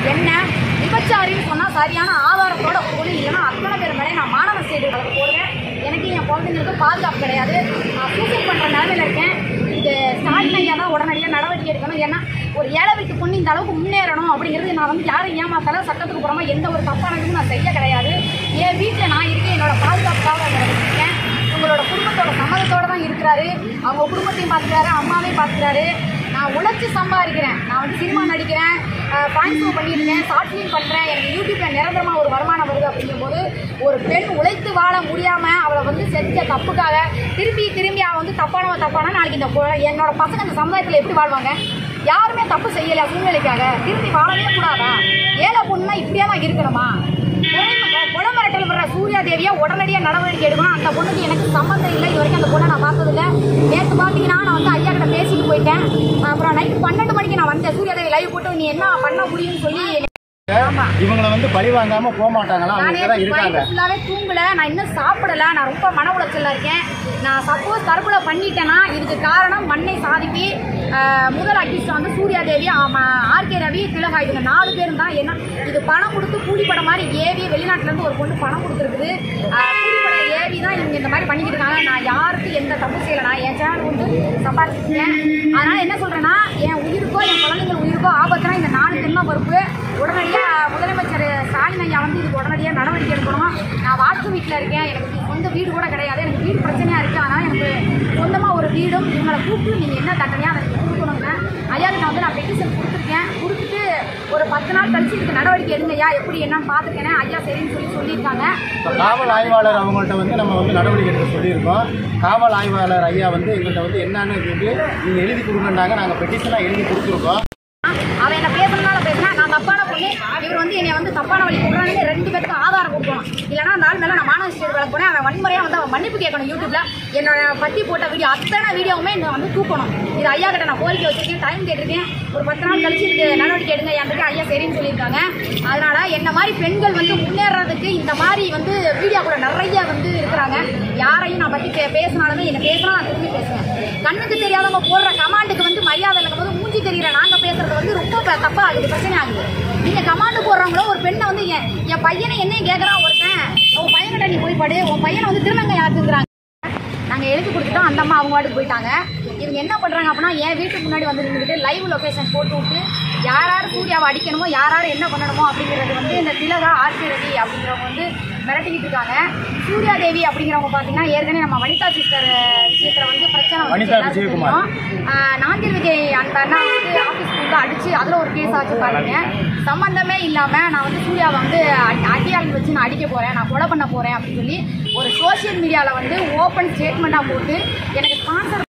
என்ன விபச்சாரின்னு சொன்னால் சரியான ஆதாரத்தோட கொடுக்கணும் இல்லைன்னா அத்தனை பேர் மேலே நான் மாணவ செய்தி வழக்கு போடுவேன் எனக்கு என் குழந்தைங்களுக்கு பாதுகாப்பு கிடையாது நான் சூசைட் பண்ணுற நிலமையில இருக்கேன் இது ஸ்டாலின் ஐயா தான் உடனடியாக நடவடிக்கை எடுக்கணும் ஏன்னா ஒரு ஏழை வீட்டு பொண்ணு இந்த அளவுக்கு முன்னேறணும் அப்படிங்கிறது நான் வந்து யாரும் ஏமாத்தால சட்டத்துக்கு புறமா எந்த ஒரு தப்பானதும் நான் செய்ய கிடையாது என் வீட்டில் நான் இருக்கேன் என்னோட பாதுகாப்புக்காக அதை இருக்கேன் உங்களோட குடும்பத்தோட சம்மதத்தோட தான் இருக்கிறாரு அவங்க குடும்பத்தையும் பார்த்துக்கிறாரு அம்மாவையும் பார்த்துக்கிறாரு நான் உழைச்சி சம்பாதிக்கிறேன் நான் வந்து சினிமா நடிக்கிறேன் பாயிண்ட் ஷோ பண்ணியிருக்கேன் ஷார்ட் ஃபிலிம் பண்ணுறேன் எனக்கு யூடியூப்பில் நிரந்தரமாக ஒரு வருமானம் வருது அப்படிங்கும்போது ஒரு பெண் உழைத்து வாழ முடியாமல் அவளை வந்து செஞ்ச தப்புக்காக திரும்பி திரும்பி அவள் வந்து தப்பானவ தப்பான நாளைக்கு இந்த கு- என்னோட பசங்க இந்த சமுதாயத்தில் எப்படி வாழ்வாங்க யாருமே தப்பு செய்யலை சூழ்நிலைக்காக திரும்பி வாழவே கூடாதா ஏழை பொண்ணுனா இப்படியே தான் இருக்கணுமா கொலை மிரட்டல் வர்ற சூர்யா தேவியா உடனடியாக நடவடிக்கை எடுக்கணும் அந்த பொண்ணுக்கு எனக்கு சம்மந்தம் இல்லை இது வரைக்கும் அந்த பொண்ணை நான் பார்த்ததில்ல நேற்று பார்த்தீங்கன்னா நான் வந்து ஐயா கிட்ட பேசிட்டு போயிட்டேன் அப்புறம் நைட் பன்னெண்டு மணிக்கு நான் வந்தேன் சூர்யா தேவி லைவ் போட்டு நீ என்ன பண்ண முடியும்னு சொல்லி ஆமா இவங்களை வந்து பழி வாங்காம போக மாட்டாங்களா அவங்க நானே தான் இருக்காங்க வயிறு ஃபுல்லாவே தூங்கல நான் இன்னும் சாப்பிடல நான் ரொம்ப மன உளைச்சல்ல இருக்கேன் நான் சப்போஸ் தற்கொலை பண்ணிட்டேன்னா இதுக்கு காரணம் மண்ணை சாதிக்கு ஆஹ், முதல் அக்கிஸ்ட் வந்து சூர்யா தேவி ஆர்கே ரவி திலகா இவங்க நாலு பேரும் தான் ஏன்னா இது பணம் கொடுத்து கூலிப்படம் மாதிரி ஏவி வெளிநாட்டுல இருந்து ஒரு பொண்ணு பணம் கொடுத்துருக்குது கூலிப்படம் ஏவி தான் இவங்க இந்த மாதிரி பண்ணிக்கிட்டு இருக்காங்க நான் யாருக்கு எந்த தப்பு செய்யலை நான் என் சேனல் வந்து சம்பாதிச்சிருக்கேன் அதனால என்ன சொல்றேன்னா என் உயிருக்கோ என் குழந்தைங்கள் உயிருக்கோ ஆபத்துனா இந்த நாலு தென்மை பொறுப்பு உடனடியாக முதலமைச்சர் ஸ்டாலின் ஐயா வந்து இதுக்கு உடனடியாக நடவடிக்கை எடுக்கணும் நான் வாஸ்து வீட்டில் இருக்கேன் எனக்கு சொந்த வீடு கூட கிடையாது எனக்கு வீடு பிரச்சனையாக இருக்குது அதனால் எனக்கு சொந்தமாக ஒரு வீடும் இவங்களை கூப்பிட்டு நீங்கள் என்ன தண்டனையாக எனக்கு கொடுக்கணுங்க ஐயாவுக்கு நான் வந்து நான் பெட்டிஷன் கொடுத்துருக்கேன் கொடுத்துட்டு ஒரு பத்து நாள் கழிச்சு இதுக்கு நடவடிக்கை எடுங்க ஐயா எப்படி என்னன்னு பார்த்துக்கேன் ஐயா சரின்னு சொல்லி சொல்லியிருக்காங்க இப்ப காவல் ஆய்வாளர் அவங்கள்ட்ட வந்து நம்ம வந்து நடவடிக்கை எடுக்க சொல்லியிருக்கோம் காவல் ஆய்வாளர் ஐயா வந்து எங்கள்கிட்ட வந்து என்னன்னு கேட்டு நீங்கள் எழுதி கொடுங்கன்னாங்க நாங்கள் பெட்டிஷனாக எழுதி கொடுத்துருக்கோம் அவன் என்ன பேசணும்னால பேசினா நான் தப்பான பொண்ணு இவர் வந்து என்னை வந்து தப்பான வழி கொடுறான்னு ரெண்டு பேருக்கு ஆதாரம் கொடுக்கணும் இல்லைன்னா அந்த ஆள் மேலே நான் மாணவ ஸ்டேட் வழக்கு போனேன் அவன் வன்முறையாக வந்து அவன் மன்னிப்பு கேட்கணும் யூடியூப்ல என்னோட பத்தி போட்ட வீடியோ அத்தனை வீடியோவுமே என்ன வந்து தூக்கணும் இது ஐயா கிட்ட நான் கோரிக்கை வச்சிருக்கேன் டைம் கேட்டிருக்கேன் ஒரு பத்து நாள் கழிச்சு இதுக்கு நடவடிக்கை எடுங்க என்கிட்ட ஐயா சரின்னு சொல்லியிருக்காங்க அதனால என்ன மாதிரி பெண்கள் வந்து முன்னேறதுக்கு இந்த மாதிரி வந்து வீடியோ கூட நிறைய வந்து இருக்கிறாங்க யாரையும் நான் பற்றி பே பேசினாலுமே என்ன பேசினா நான் திரும்பி பேசுவேன் கண்ணுக்கு தெரியாதவங்க போடுற கமாண்டுக்கு வந்து மரியாதை இல்லைங்கும் போது மூஞ்சி தெரியற நாங்க பேசுறது வந்து ரொம்ப ப- தப்பா ஆகுது பிரச்சனை ஆகுது நீங்க கமாண்டு போடுறவங்களோ ஒரு பெண்ணை வந்து என் என் பையனை என்னையும் கேட்கறான் ஒருத்தன் உன் பையன்கிட்ட நீ போய் படு உன் பையனை வந்து திருமங்க யாருக்குங்கிறாங்க நாங்கள் எழுதி கொடுத்துட்டோம் அந்த அம்மா அவங்க வாட்டுக்கு போயிட்டாங்க இவங்க என்ன பண்ணுறாங்க அப்படின்னா என் வீட்டுக்கு முன்னாடி வந்து நின்றுட்டு லைவ் லொகேஷன் போட்டு விட்டு யார் யார் சூர்யாவை அடிக்கணுமோ யார் யார் என்ன பண்ணணுமோ அப்படிங்கிறது வந்து இந்த திலகா ஆர்கே ரவி அப்படிங்கிறவங்க வந்து மிரட்டிக்கிட்டு இருக்காங்க சூர்யா தேவி அப்படிங்கிறவங்க பார்த்தீங்கன்னா ஏற்கனவே நம்ம வனிதா சிஸ்டர் விஷயத்தில் வந்து பிரச்சனை வந்து வனிதா எல்லாருக்கும் விஜயகுமார். தெரியும். ஆஹ் நாஞ்சில் விஜய் அந்த அண்ணா வந்து ஆஃபீஸ் வந்து அடிச்சு அதில் ஒரு கேஸ் ஆச்சு பாருங்க சம்மந்தமே இல்லாமல் நான் வந்து சூர்யாவை வந்து அடி- அடியாள் வச்சு நான் அடிக்க போகிறேன் நான் கொலை பண்ண போகிறேன் அப்படின்னு சொல்லி ஒரு சோஷியல் மீடியாவில் வந்து ஓப்பன் ஸ்டேட்மெண்ட்டாக போட்டு எனக்கு ஸ்பான்சர்